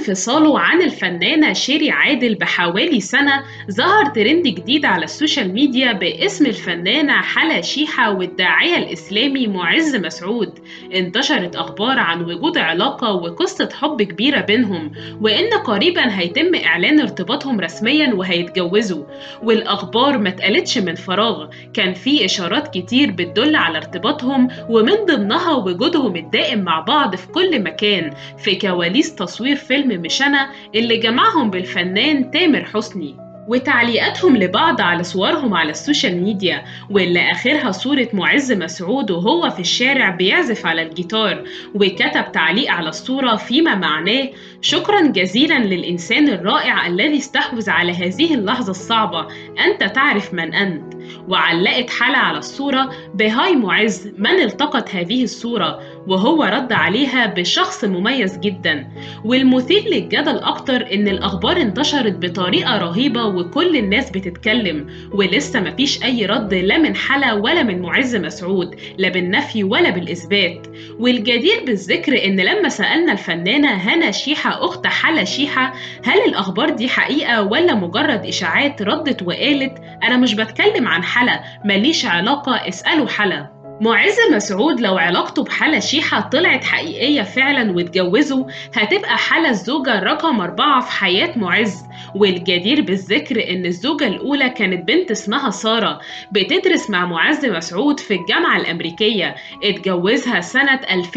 انفصاله عن الفنانة شيري عادل بحوالي سنة ظهر ترند جديد على السوشيال ميديا باسم الفنانة حلا شيحة والداعية الإسلامي معز مسعود انتشرت أخبار عن وجود علاقة وقصة حب كبيرة بينهم وإن قريبا هيتم إعلان ارتباطهم رسميا وهيتجوزوا والأخبار ما اتقالتش من فراغ كان في إشارات كتير بتدل على ارتباطهم ومن ضمنها وجودهم الدائم مع بعض في كل مكان في كواليس تصوير فيلم مش أنا اللي جمعهم بالفنان تامر حسني وتعليقاتهم لبعض على صورهم على السوشيال ميديا واللي آخرها صورة معز مسعود وهو في الشارع بيعزف على الجيتار وكتب تعليق على الصورة فيما معناه شكرا جزيلا للإنسان الرائع الذي استحوذ على هذه اللحظة الصعبة أنت تعرف من أنت وعلقت حالة على الصورة بهاي معز من التقط هذه الصورة وهو رد عليها بشخص مميز جدا والمثير للجدل أكتر إن الأخبار انتشرت بطريقة رهيبة وكل الناس بتتكلم ولسه مفيش أي رد لا من حلا ولا من معز مسعود لا بالنفي ولا بالإثبات والجدير بالذكر إن لما سألنا الفنانة هنا شيحة أخت حلا شيحة هل الأخبار دي حقيقة ولا مجرد إشاعات ردت وقالت أنا مش بتكلم عن حلا ماليش علاقة اسألوا حلا معز مسعود لو علاقته بحلا شيحة طلعت حقيقية فعلا واتجوزوا هتبقى حلا الزوجة رقم أربعة في حياة معز والجدير بالذكر إن الزوجة الأولى كانت بنت اسمها سارة بتدرس مع معز مسعود في الجامعة الأمريكية اتجوزها سنة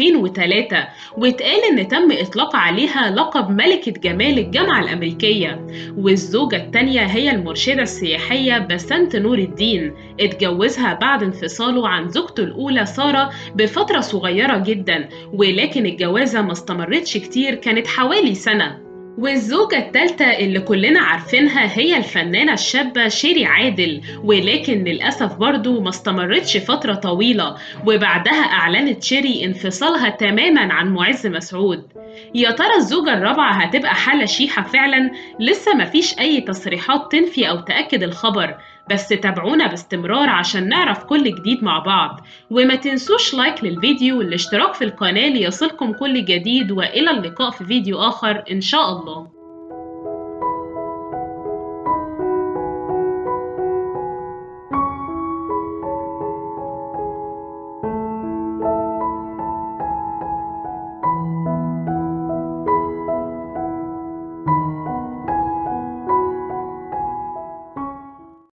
2003 واتقال إن تم إطلاق عليها لقب ملكة جمال الجامعة الأمريكية والزوجة التانية هي المرشدة السياحية بسنت نور الدين اتجوزها بعد انفصاله عن زوجته الأولى سارة بفترة صغيرة جدا ولكن الجوازة ما استمرتش كتير كانت حوالي سنة والزوجة التالتة اللي كلنا عارفينها هي الفنانة الشابة شيري عادل ولكن للأسف برضو ما استمرتش فترة طويلة وبعدها أعلنت شيري انفصالها تماما عن معز مسعود يا ترى الزوجة الرابعة هتبقى حالة شيحة فعلا لسه مفيش أي تصريحات تنفي أو تأكد الخبر بس تابعونا باستمرار عشان نعرف كل جديد مع بعض وما تنسوش لايك للفيديو والاشتراك في القناة ليصلكم كل جديد وإلى اللقاء في فيديو آخر إن شاء الله